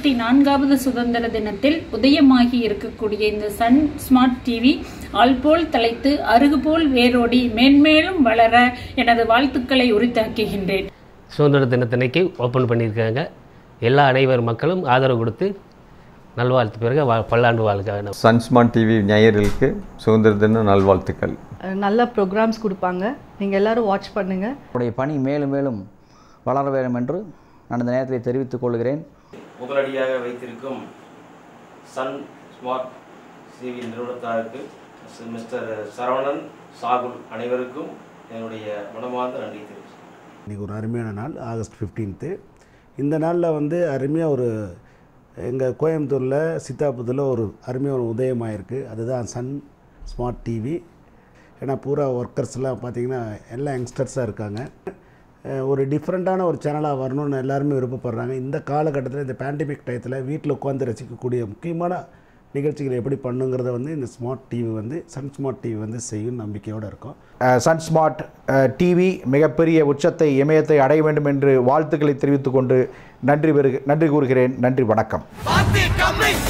அறுபத்தி நான்காவது சுதந்திர தினத்தில் உதயமாகி இருக்கக்கூடிய இந்த சன் ஸ்மார்ட் டிவி ஆள்போல் தலைத்து அருகுபோல் வேரோடி மேன்மேலும் வளர எனது வாழ்த்துக்களை உரித்தாக்குகின்றேன் சுதந்திர தினத்தன்னைக்கு ஓப்பன் பண்ணியிருக்காங்க எல்லா அனைவர் மக்களும் ஆதரவு கொடுத்து நல்வாழ்த்து பிறகு வா- பல்லாண்டு வாழ்க சன்ஸ்மான் டிவி நேயர்களுக்கு சுதந்திர தின நல்வாழ்த்துக்கள் நல்ல ப்ரோக்ராம்ஸ் கொடுப்பாங்க நீங்கள் எல்லாரும் வாட்ச் பண்ணுங்கள் உடைய பணி மேலும் மேலும் வளர வேண்டும் என்று நான் இந்த நேரத்தில் தெரிவித்துக் கொள்கிறேன் முதலடியாக வைத்திருக்கும் சன் ஸ்மார்ட் சிவி நிறுவனத்தாருக்கு மிஸ்டர் சரவணன் சாகுல் அனைவருக்கும் என்னுடைய மனமார்ந்த நன்றி தெரிவிக்கிறேன் இன்றைக்கி ஒரு அருமையான நாள் ஆகஸ்ட் 15th இந்த நாளில் வந்து அருமையாக ஒரு எங்கள் கோயம்புத்தூரில் சித்தாபுரத்தில் ஒரு அருமையான ஒரு உதயமாயிருக்கு அதுதான் சன் ஸ்மார்ட் டிவி ஏன்னா பூரா ஒர்க்கர்ஸ்லாம் பார்த்தீங்கன்னா எல்லாம் யங்ஸ்டர்ஸாக இருக்காங்க அஹ் ஒரு டிஃப்ரெண்ட்டான ஒரு சேனலாக வரணும்னு எல்லாருமே விருப்பப்படுறாங்க இந்த காலகட்டத்தில் இந்த பேண்டமிக் டயத்தில் வீட்டில் உட்காந்து ரசிக்கக்கூடிய முக்கியமான நிகழ்ச்சிகளை எப்படி பண்ணுங்கிறத வந்து இந்த ஸ்மார்ட் டிவி வந்து சன் ஸ்மார்ட் டிவி வந்து செய்யும் நம்பிக்கையோடு இருக்கோம் சன் ஸ்மார்ட் டிவி மிகப்பெரிய உச்சத்தை இமயத்தை அடைய வேண்டும் என்று வாழ்த்துக்களை தெரிவித்துக் கொண்டு நன்றி பெறு நன்றி கூறுகிறேன் நன்றி வணக்கம் பாத்தி கம்மி